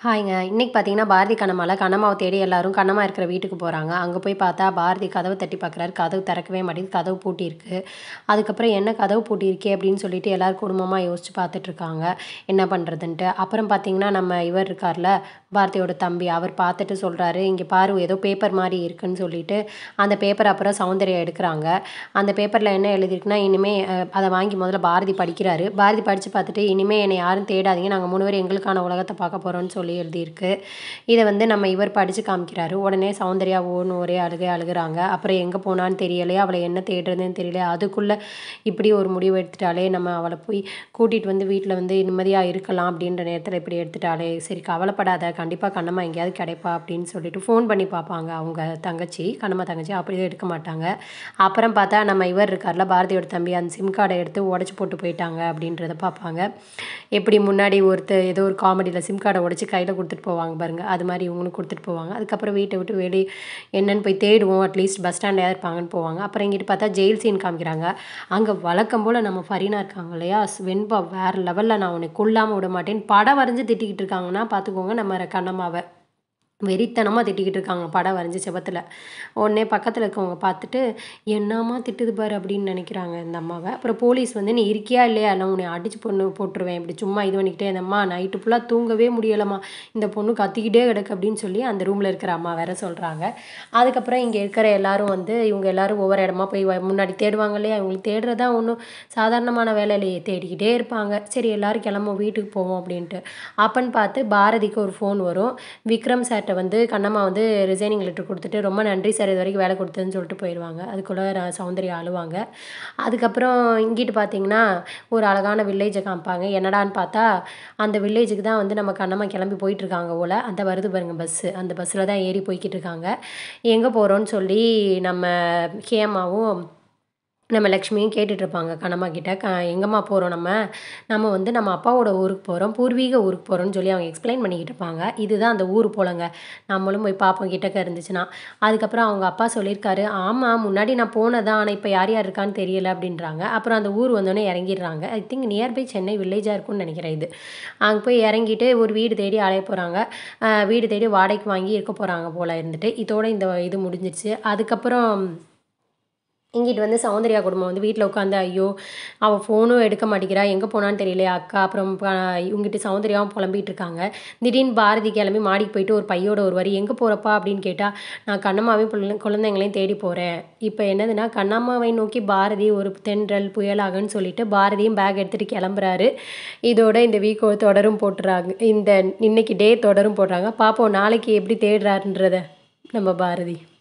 ஹாய்ங்க இன்னைக்கு பார்த்தீங்கன்னா பாரதி கண்ணம்மால கண்ணம்மாவை தேடி எல்லாரும் கண்ணம்மா இருக்கிற வீட்டுக்கு போகிறாங்க அங்கே போய் பார்த்தா பாரதி கதவை தட்டி பார்க்குறாரு கதவு திறக்கவே மாட்டேங்குது கதவு பூட்டியிருக்கு அதுக்கப்புறம் என்ன கதவு பூட்டியிருக்கே அப்படின்னு சொல்லிட்டு எல்லாரும் குடும்பமாக யோசிச்சு பார்த்துட்டு இருக்காங்க என்ன பண்ணுறதுன்ட்டு அப்புறம் பார்த்தீங்கன்னா நம்ம இவர் இருக்கார்ல பாரதியோட தம்பி அவர் பார்த்துட்டு சொல்கிறாரு இங்கே பாரு ஏதோ பேப்பர் மாதிரி இருக்குன்னு சொல்லிட்டு அந்த பேப்பர் அப்புறம் சௌந்தர்யா எடுக்கிறாங்க அந்த பேப்பரில் என்ன எழுதியிருக்குன்னா இனிமேல் அதை வாங்கி முதல்ல பாரதி படிக்கிறாரு பாரதி படித்து பார்த்துட்டு இனிமேல் என்னை யாரும் தேடாதீங்க நாங்கள் மூணு பேர் எங்களுக்கான உலகத்தை பார்க்க போகிறோம்னு சொல்லி எழுதியிருக்கு இதை வந்து நம்ம இவர் படித்து காமிக்கிறாரு உடனே சௌந்தர்யா ஓன்னு ஒரே அழுகை அழுகுறாங்க அப்புறம் எங்கே போனான்னு தெரியலையே அவளை என்ன தேடுறதுன்னு தெரியல அதுக்குள்ளே இப்படி ஒரு முடிவு எடுத்துட்டாலே நம்ம அவளை போய் கூட்டிகிட்டு வந்து வீட்டில் வந்து நிம்மதியாக இருக்கலாம் அப்படின்ற நேரத்தில் இப்படி எடுத்துட்டாலே சரி கவலைப்படாத கண்டிப்பாக கண்ணம்மா எங்கேயாவது கிடைப்பா அப்படின்னு சொல்லிட்டு ஃபோன் பண்ணி பார்ப்பாங்க அவங்க தங்கச்சி கண்ணம்மா தங்கச்சி அப்படியே எடுக்க மாட்டாங்க அப்புறம் பார்த்தா நம்ம இவர் இருக்கார்ல பாரதியோட தம்பி அந்த சிம் கார்டை எடுத்து உடச்சி போட்டு போயிட்டாங்க அப்படின்றத பார்ப்பாங்க எப்படி முன்னாடி ஒருத்தர் ஏதோ ஒரு காமெடியில் சிம் கார்டை உடச்சி கையில் கொடுத்துட்டு போவாங்க பாருங்க அது மாதிரி இவங்களும் கொடுத்துட்டு போவாங்க அதுக்கப்புறம் வீட்டை விட்டு வெளியே என்னன்னு போய் தேடுவோம் அட்லீஸ்ட் பஸ் ஸ்டாண்டில் இருப்பாங்கன்னு போவாங்க அப்புறம் இங்கிட்டு பார்த்தா ஜெயில் சீன் காமிக்கிறாங்க அங்கே வழக்கம் போல் நம்ம ஃபரீனா இருக்காங்க இல்லையா வெண்பா வேறு லெவலில் நான் உன்னை கொல்லாமல் விட மாட்டேன்னு படம் வரைஞ்சி திட்டிக்கிட்டு இருக்காங்கன்னா பார்த்துக்கோங்க நம்ம கண்ணம்மாவை வெறித்தனமாக திட்டிக்கிட்டு இருக்காங்க படம் வரைஞ்சி செபத்தில் உடனே பக்கத்தில் இருக்கவங்க பார்த்துட்டு என்னம்மா திட்டுது பாரு அப்படின்னு நினைக்கிறாங்க இந்த அம்மாவை அப்புறம் போலீஸ் வந்து நீ இருக்கியா இல்லையா நான் உன்னை அடிச்சு பொண்ணு போட்டுருவேன் இப்படி சும்மா இது பண்ணிக்கிட்டே இருந்தம்மா நைட்டு ஃபுல்லாக தூங்கவே முடியலம்மா இந்த பொண்ணு கத்திக்கிட்டே கிடக்கு அப்படின்னு சொல்லி அந்த ரூமில் இருக்கிற அம்மா வேற சொல்கிறாங்க அதுக்கப்புறம் இங்கே இருக்கிற எல்லாரும் வந்து இவங்க எல்லாரும் ஒவ்வொரு இடமா போய் வ- முன்னாடி தேடுவாங்க இல்லையா இவங்களுக்கு தேடுறதா ஒன்றும் சாதாரணமான வேலை இல்லையே தேடிக்கிட்டே இருப்பாங்க சரி எல்லாரும் கிளம்பும் வீட்டுக்கு போவோம் அப்படின்ட்டு அப்பன்னு பார்த்து பாரதிக்கு ஒரு ஃபோன் வரும் விக்ரம் சார்கிட்ட வந்து கண்ணம்மா வந்து ரிசைனிங் லெட்டர் கொடுத்துட்டு ரொம்ப நன்றி சார் இது வரைக்கும் வேலை கொடுத்ததுன்னு சொல்லிட்டு போயிடுவாங்க அதுக்குள்ள ர- சௌந்தர்யா அழுவாங்க அதுக்கப்புறம் இங்கிட்டு பார்த்தீங்கன்னா ஒரு அழகான வில்லேஜை காமிப்பாங்க என்னடான்னு பார்த்தா அந்த வில்லேஜுக்கு தான் வந்து நம்ம கண்ணம்மா கிளம்பி போயிட்டு இருக்காங்க போல் அந்த வருது பாருங்க பஸ்ஸு அந்த பஸ்ஸில் தான் ஏறி போய்கிட்டு இருக்காங்க எங்கே போகிறோன்னு சொல்லி நம்ம ஹேமாவும் நம்ம லக்ஷ்மியும் கேட்டுட்டு இருப்பாங்க கண்ணம்மா கிட்ட க எங்கம்மா போகிறோம் நம்ம நம்ம வந்து நம்ம அப்பாவோட ஊருக்கு போகிறோம் பூர்வீக ஊருக்கு போகிறோம்னு சொல்லி அவங்க எக்ஸ்பிளைன் பண்ணிக்கிட்டு இருப்பாங்க இதுதான் அந்த ஊர் போலங்க நம்மளும் போய் பார்ப்போம் கிட்டக்க இருந்துச்சுன்னா அதுக்கப்புறம் அவங்க அப்பா சொல்லியிருக்காரு ஆமாம் முன்னாடி நான் போனதான் ஆனால் இப்போ யார் யார் இருக்கான்னு தெரியல அப்படின்றாங்க அப்புறம் அந்த ஊர் வந்தோடனே இறங்கிடுறாங்க ஐ திங்க் நியர்பை சென்னை வில்லேஜாக இருக்கும்னு நினைக்கிறேன் இது அங்கே போய் இறங்கிட்டு ஒரு வீடு தேடி அலைய போகிறாங்க வீடு தேடி வாடகைக்கு வாங்கி இருக்க போகிறாங்க போல் இருந்துட்டு இதோட இந்த இது முடிஞ்சிருச்சு அதுக்கப்புறம் இங்கிட்டு வந்து சௌந்தர்யா குடும்பம் வந்து வீட்டில் உட்காந்து ஐயோ அவள் ஃபோனும் எடுக்க மாட்டேங்கிறா எங்கே போனான்னு தெரியலையே அக்கா அப்புறம் ப- இவங்கிட்ட சௌந்தர்யாவும் புலம்பிட்டு இருக்காங்க திடீர்னு பாரதி கிளம்பி மாடிக்கு போயிட்டு ஒரு பையோட ஒரு வரி எங்கே போகிறப்பா அப்படின்னு கேட்டால் நான் கண்ணம்மாவையும் பிள்ளை குழந்தைங்களையும் தேடி போகிறேன் இப்போ என்னதுன்னா கண்ணம்மாவை நோக்கி பாரதி ஒரு தென்றல் புயலாகன்னு சொல்லிட்டு பாரதியும் பேக் எடுத்துகிட்டு கிளம்புறாரு இதோட இந்த வீக் தொடரும் போட்டுறாங்க இந்த இன்னைக்கு டே தொடரும் போடுறாங்க பார்ப்போம் நாளைக்கு எப்படி தேடுறாருன்றத நம்ம பாரதி